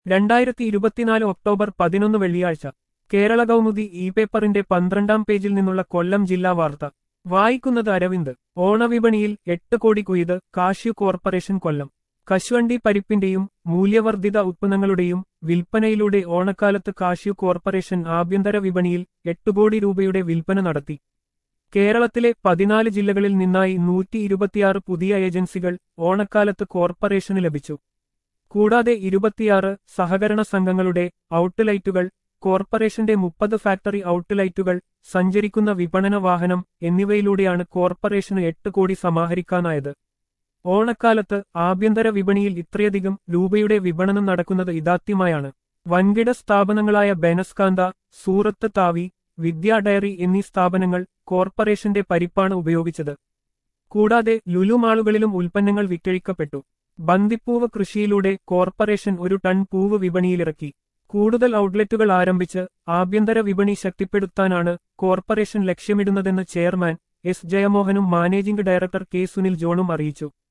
രണ്ടായിരത്തി ഇരുപത്തിനാല് ഒക്ടോബർ പതിനൊന്ന് വെള്ളിയാഴ്ച കേരള കൗമുദി ഇ പേപ്പറിന്റെ പന്ത്രണ്ടാം പേജിൽ നിന്നുള്ള കൊല്ലം ജില്ലാ വാർത്ത വായിക്കുന്നത് അരവിന്ദ് ഓണവിപണിയിൽ എട്ട് കോടി കുയ്ത് കാഷ്യു കോർപ്പറേഷൻ കൊല്ലം കശുവണ്ടി പരിപ്പിന്റെയും മൂല്യവർദ്ധിത ഉത്പന്നങ്ങളുടെയും വിൽപ്പനയിലൂടെ ഓണക്കാലത്ത് കാഷ്യു കോർപ്പറേഷൻ ആഭ്യന്തര വിപണിയിൽ എട്ട് കോടി രൂപയുടെ വിൽപ്പന നടത്തി കേരളത്തിലെ പതിനാല് ജില്ലകളിൽ നിന്നായി നൂറ്റി ഇരുപത്തിയാറ് പുതിയ ഏജൻസികൾ ഓണക്കാലത്ത് കോർപ്പറേഷന് ലഭിച്ചു കൂടാതെ ഇരുപത്തിയാറ് സഹകരണ സംഘങ്ങളുടെ ഔട്ട്ലൈറ്റുകൾ കോർപ്പറേഷന്റെ മുപ്പത് ഫാക്ടറി ഔട്ട്ലൈറ്റുകൾ സഞ്ചരിക്കുന്ന വിപണന വാഹനം എന്നിവയിലൂടെയാണ് കോർപ്പറേഷന് എട്ട് കോടി സമാഹരിക്കാനായത് ഓണക്കാലത്ത് ആഭ്യന്തര വിപണിയിൽ ഇത്രയധികം രൂപയുടെ വിപണനം നടക്കുന്നത് ഇതാദ്യമായാണ് വൻകിട സ്ഥാപനങ്ങളായ ബെനസ്കാന്ത സൂറത്ത് താവി വിദ്യാ ഡയറി എന്നീ സ്ഥാപനങ്ങൾ കോർപ്പറേഷന്റെ പരിപ്പാണ് ഉപയോഗിച്ചത് കൂടാതെ ലുലുമാളുകളിലും ഉൽപ്പന്നങ്ങൾ വിറ്റഴിക്കപ്പെട്ടു ബന്ദിപ്പൂവ് കൃഷിയിലൂടെ കോർപ്പറേഷൻ ഒരു ടൺ പൂവ് വിപണിയിലിറക്കി കൂടുതൽ ഔട്ട്ലെറ്റുകൾ ആരംഭിച്ച് ആഭ്യന്തര വിപണി ശക്തിപ്പെടുത്താനാണ് കോർപ്പറേഷൻ ലക്ഷ്യമിടുന്നതെന്ന് ചെയർമാൻ എസ് ജയമോഹനും മാനേജിംഗ് ഡയറക്ടർ കെ സുനിൽ ജോണും അറിയിച്ചു